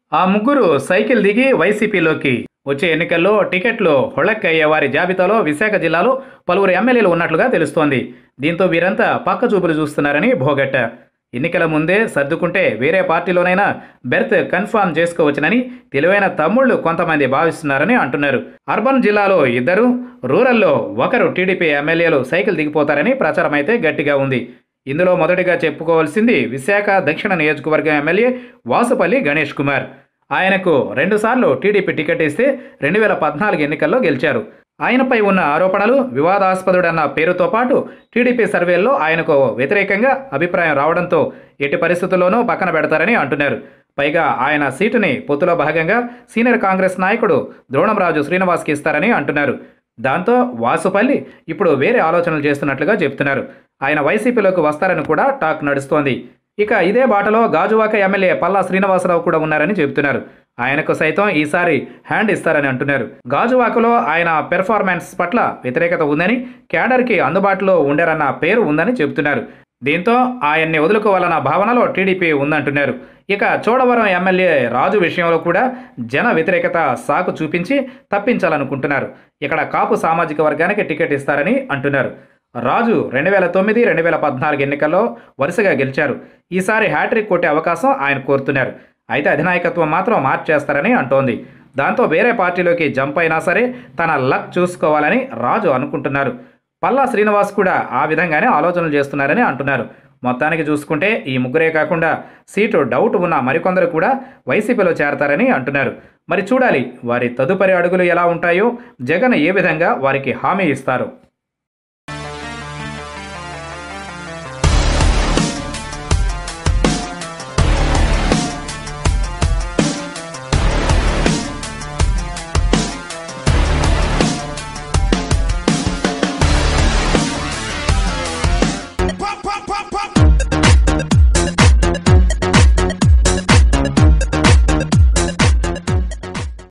ఆ ముగ్గురు సైకిల్ దిగి వైసీపీలోకి వచ్చే ఎన్నికల్లో టికెట్లు హొళక్కయ్యే వారి జాబితాలో విశాఖ జిల్లాలో పలువురు ఎమ్మెల్యేలు ఉన్నట్లుగా తెలుస్తోంది దీంతో వీరంతా పక్క చూపులు చూస్తున్నారని భోగట్ట ఎన్నికల ముందే సర్దుకుంటే వేరే పార్టీలోనైనా బెర్త్ కన్ఫర్మ్ చేసుకోవచ్చునని తెలివైన తమ్ముళ్ళు కొంతమంది భావిస్తున్నారని అంటున్నారు అర్బన్ జిల్లాలో ఇద్దరు రూరల్లో ఒకరు టీడీపీ ఎమ్మెల్యేలు సైకిల్ దిగిపోతారని ప్రచారం అయితే గట్టిగా ఉంది ఇందులో మొదటిగా చెప్పుకోవాల్సింది విశాఖ దక్షిణ నియోజకవర్గం ఎమ్మెల్యే వాసుపల్లి గణేష్ కుమార్ ఆయనకు రెండుసార్లు టీడీపీ టికెట్ ఇస్తే రెండు వేల పద్నాలుగు ఎన్నికల్లో గెలిచారు ఆయనపై ఉన్న ఆరోపణలు వివాదాస్పదుడన్న పేరుతో పాటు టీడీపీ సర్వేల్లో ఆయనకు వ్యతిరేకంగా అభిప్రాయం రావడంతో ఎట్టి పరిస్థితుల్లోనూ పక్కన పెడతారని అంటున్నారు పైగా ఆయన సీటుని పొత్తులో భాగంగా సీనియర్ కాంగ్రెస్ నాయకుడు ద్రోణంరాజు శ్రీనివాస్కి ఇస్తారని అంటున్నారు దాంతో వాసుపల్లి ఇప్పుడు వేరే ఆలోచనలు చేస్తున్నట్లుగా చెప్తున్నారు ఆయన వైసీపీలోకి వస్తారని కూడా టాక్ నడుస్తోంది ఇక ఇదే బాటలో గాజువాక ఎమ్మెల్యే పల్లా శ్రీనివాసరావు కూడా ఉన్నారని చెబుతున్నారు ఆయనకు సైతం ఈసారి హ్యాండ్ ఇస్తారని అంటున్నారు గాజువాకలో ఆయన పెర్ఫార్మెన్స్ పట్ల వ్యతిరేకత ఉందని క్యాడర్కి అందుబాటులో ఉండరన్న పేరు ఉందని చెబుతున్నారు దీంతో ఆయన్ని వదులుకోవాలన్న భావనలో టీడీపీ ఉందంటున్నారు ఇక చోడవరం ఎమ్మెల్యే రాజు విషయంలో కూడా జన వ్యతిరేకత సాకు చూపించి తప్పించాలనుకుంటున్నారు ఇక్కడ కాపు సామాజిక వర్గానికి టికెట్ ఇస్తారని అంటున్నారు రాజు రెండు వేల తొమ్మిది రెండు వేల పద్నాలుగు ఎన్నికల్లో వరుసగా గెలిచారు ఈసారి హ్యాట్రిక్ కొట్టే అవకాశం ఆయన కోరుతున్నారు అయితే అధినాయకత్వం మాత్రం మార్చేస్తారని అంటోంది దాంతో వేరే పార్టీలోకి జంప్ అయినా సరే తన లక్ చూసుకోవాలని రాజు అనుకుంటున్నారు పల్లా శ్రీనివాస్ కూడా ఆ విధంగానే ఆలోచనలు చేస్తున్నారని అంటున్నారు మొత్తానికి చూసుకుంటే ఈ ముగ్గురే కాకుండా సీటు డౌట్ ఉన్న మరికొందరు కూడా వైసీపీలో చేరతారని అంటున్నారు మరి చూడాలి వారి తదుపరి అడుగులు ఎలా ఉంటాయో జగన్ ఏ విధంగా వారికి హామీ ఇస్తారు